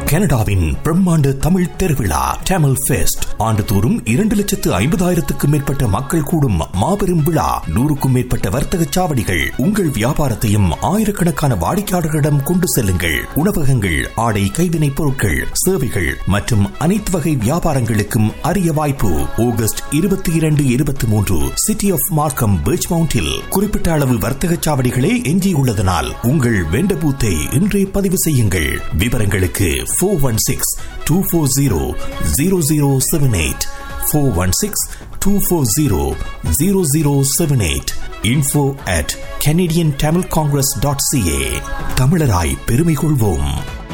கனடாவின் பிரம்மாண்ட தமிழ் திருவிழா டேமல் ஃபெஸ்ட் ஆண்டுதோறும் இரண்டு லட்சத்து ஐம்பதாயிரத்துக்கும் மேற்பட்ட மக்கள் கூடும் மாபெரும் விழா நூறுக்கும் மேற்பட்ட வர்த்தக சாவடிகள் உங்கள் வியாபாரத்தையும் ஆயிரக்கணக்கான வாடிக்கையாளர்களிடம் கொண்டு செல்லுங்கள் உணவகங்கள் ஆடை கைவினைப் பொருட்கள் சேவைகள் மற்றும் அனைத்து வகை வியாபாரங்களுக்கும் அரிய வாய்ப்பு ஆகஸ்ட் இருபத்தி இரண்டு இருபத்தி மூன்று சிட்டி ஆஃப் மார்க்கம் பீச் மவுண்டில் குறிப்பிட்ட அளவு வர்த்தக சாவடிகளே எஞ்சியுள்ளதனால் உங்கள் வெண்ட பூத்தை இன்றே பதிவு செய்யுங்கள் விவரங்களுக்கு four one six two four zero zero zero seven eight four one six two four zero zero zero seven eight info at Canadian Tamil Congress dot CA தமிழராய் பெருமை கொள்வோம்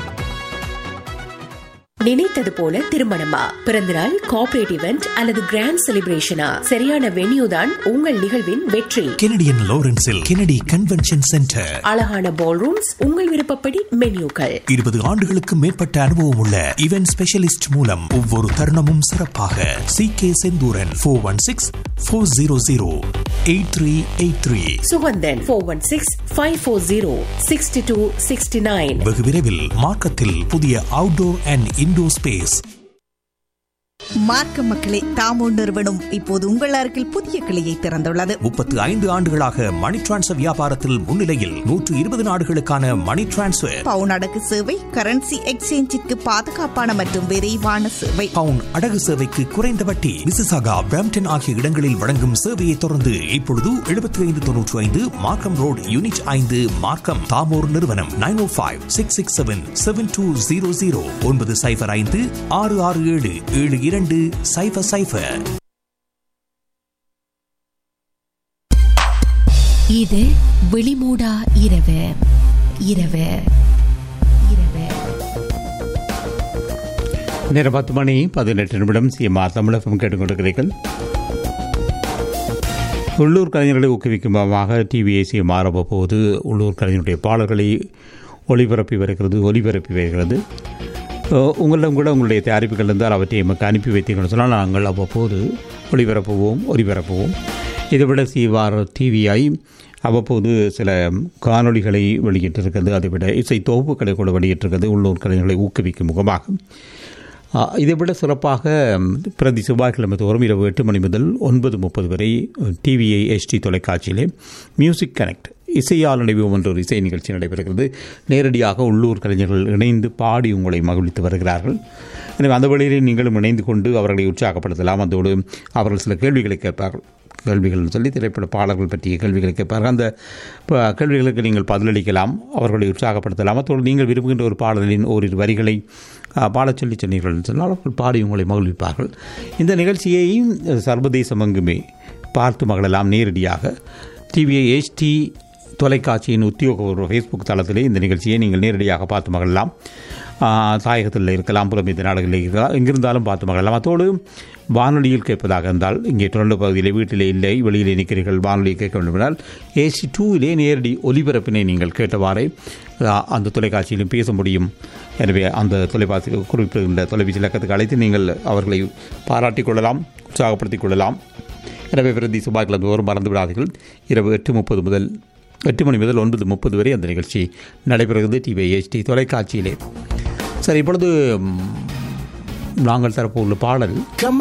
நினைத்தது போல திருமணமா பிறந்தநாள் கார்ப்பரேட் இவெண்ட் அல்லது கிராண்ட் செலிப்ரேஷனா சரியான வென்யூ தான் உங்கள் நிகழ்வின் வெற்றி கெனடியன் லாரன்ஸில் கெனடி கன்வென்ஷன் சென்டர் அழகான பால் ரூம்ஸ் உங்கள் விருப்பப்படி மென்யூக்கள் இருபது ஆண்டுகளுக்கு மேற்பட்ட அனுபவம் உள்ள இவென்ட் ஸ்பெஷலிஸ்ட் மூலம் ஒவ்வொரு தருணமும் சிறப்பாக C K Senthuran four one six four zero zero eight three eight three Suganthan four one six five four zero sixty two sixty nine வெகு விரைவில் மார்க்கத்தில் புதிய அவுட்டோர் அண்ட் இன்டோர் ஸ்பேஸ் மார்க்க மக்களே தாமோ நிறுவனம் இப்போது உங்கள் அருகில் புதிய கிளையை திறந்துள்ளது முப்பத்து ஐந்து ஆண்டுகளாக மணி டிரான்ஸ்ஃபர் வியாபாரத்தில் முன்னிலையில் நூற்று இருபது நாடுகளுக்கான மணி டிரான்ஸ்ஃபர் பவுன் அடகு சேவை கரன்சி எக்ஸ்சேஞ்சிற்கு பாதுகாப்பான மற்றும் விரைவான சேவை பவுன் அடகு சேவைக்கு குறைந்த வட்டி மிசிசாகா பிராம்டன் ஆகிய இடங்களில் வழங்கும் சேவையை தொடர்ந்து இப்பொழுது எழுபத்தி ஐந்து தொன்னூற்றி ஐந்து மார்க்கம் ரோட் யூனிட் ஐந்து மார்க்கம் தாமோர் நிறுவனம் nine O five six six seven seven two zero zero ஒன்பது சைபர் ஐந்து ஆறு ஆறு ஏழு ஏழு இரண்டு சைபர் சைபர் இது விழிமூடா இரவு இரவு இரவு நேரம் பத்து மணி பதினெட்டு நிமிடம் சிஎம்ஆர் தமிழகம் கேட்டுக்கொண்டிருக்கிறீர்கள் உள்ளூர் கலைஞர்களை ஊக்குவிக்கும் விதமாக டிவிஏசி மாறப்போ போது உள்ளூர் கலைஞருடைய பாடல்களை ஒளிபரப்பி வருகிறது ஒலிபரப்பி வருகிறது அஹ், உங்களிடம் கூட உங்களுடைய தயாரிப்புகள் இருந்தால் அவற்றை எமக்கு அனுப்பி வைத்தீங்கன்னு சொன்னால் நாங்கள் அவ்வப்போது ஒளிபரப்புவோம் ஒலிபரப்புவோம் இதைவிட சிவார் டிவிஐ அவ்வப்போது சில காணொளிகளை வெளியிட்டிருக்கிறது அதைவிட இசை தொகுப்புகளை கூட வெளியிட்டிருக்கிறது உள்ளூர் கலைஞர்களை ஊக்குவிக்கும் முகமாக ஆ, இதைவிட சிறப்பாக ம், பிரதி செவ்வாய்க்கிழமை தோறும் இரவு எட்டு மணி முதல் ஒன்பது முப்பது வரை டிவிஐ எஸ்டி தொலைக்காட்சியிலே மியூசிக் கனெக்ட் இசையால் நடைபெறும் என்ற ஒரு இசை நிகழ்ச்சி நடைபெறுகிறது நேரடியாக உள்ளூர் கலைஞர்கள் இணைந்து பாடி உங்களை மகிழ்வித்து வருகிறார்கள் எனவே அந்த வழியிலே நீங்களும் இணைந்து கொண்டு அவர்களை உற்சாகப்படுத்தலாம் அதோடு அவர்கள் சில கேள்விகளை கேட்பார்கள் கேள்விகள் சொல்லி திரைப்பட பாடல்கள் பற்றிய கேள்விகளை கேட்பார்கள் அந்த ப- கேள்விகளுக்கு நீங்கள் பதிலளிக்கலாம் அவர்களை உற்சாகப்படுத்தலாம் அதோடு நீங்கள் விரும்புகின்ற ஒரு பாடலின் ஓரிரு வரிகளை ஆ, பாடச் சொல்லி சொன்னீர்கள் என்று சொன்னால் அவர்கள் பாடி உங்களை மகிழ்விப்பார்கள் இந்த நிகழ்ச்சியை சர்வதேசம் எங்குமே பார்த்து மகளெல்லாம் நேரடியாக டிவிஐ ஹெச்டி தொலைக்காட்சியின் உத்தியோகபூர்வ ஃபேஸ்புக் தளத்திலே இந்த நிகழ்ச்சியை நீங்கள் நேரடியாக பார்த்து மகிழலாம் ஆ, தாயகத்தில் இருக்கலாம் புலம்பெய்த நாடுகளில் இருக்கலாம் எங்கிருந்தாலும் பார்த்து மகிழலாம் அதோடு வானொலியில் கேட்பதாக இருந்தால் இங்கே தொடர்ந்து பகுதியிலே வீட்டிலே இல்லை வெளியிலே நிற்கிறீர்கள் வானொலியை கேட்க வேண்டும் என்றால் ஏசி டூவிலே நேரடி ஒலிபரப்பினை நீங்கள் கேட்டவாறே ஆ, அந்த தொலைக்காட்சியிலும் பேச முடியும் எனவே அந்த தொலைக்காட்சி குறிப்பிடுகின்ற தொலைபேசி இலக்கத்துக்கு அழைத்து நீங்கள் அவர்களை பாராட்டிக் கொள்ளலாம் உற்சாகப்படுத்திக் கொள்ளலாம் எனவே பிரதி செவ்வாய்க்கிழமை தோறும் மறந்து விடாதீர்கள் இரவு எட்டு முப்பது முதல் எட்டு மணி முதல் ஒன்பது முப்பது வரை அந்த நிகழ்ச்சி நடைபெறுகிறது டிவி ஹெச்டி தொலைக்காட்சியிலே சரி இப்பொழுது ம், நாங்கள் தரப்போ உள்ள பாடல்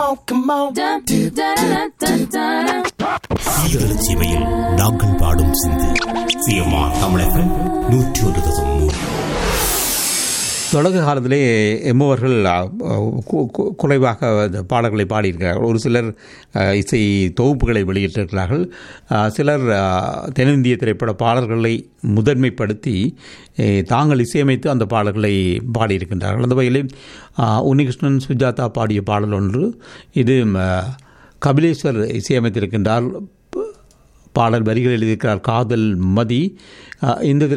சீரழிச்சி சீமையில் நாங்கள் பாடும் சிந்து சிஎம்ஆ தமிழகம் நூற்றி ஒரு தசம் மூணு தொடக்க காலத்திலே எம்மவர்கள் அ, கு- கு- குறைவாக அந்த பாடல்களை பாடியிருக்கிறார்கள் ஒரு சிலர் அ, இசை தொகுப்புகளை வெளியிட்டிருக்கிறார்கள் அ, சிலர் அ, தென்னிந்திய திரைப்பட பாடல்களை முதன்மைப்படுத்தி எ, தாங்கள் இசையமைத்து அந்த பாடல்களை பாடியிருக்கின்றார்கள் அந்த வகையில் அ, உன்னிகிருஷ்ணன் சுஜாதா பாடிய பாடல் ஒன்று இது ம, கபிலேஸ்வர் இசையமைத்திருக்கின்றார் பாடல் வரிகள் எழுதியிருக்கிறார் காதல் மதி அ, இந்த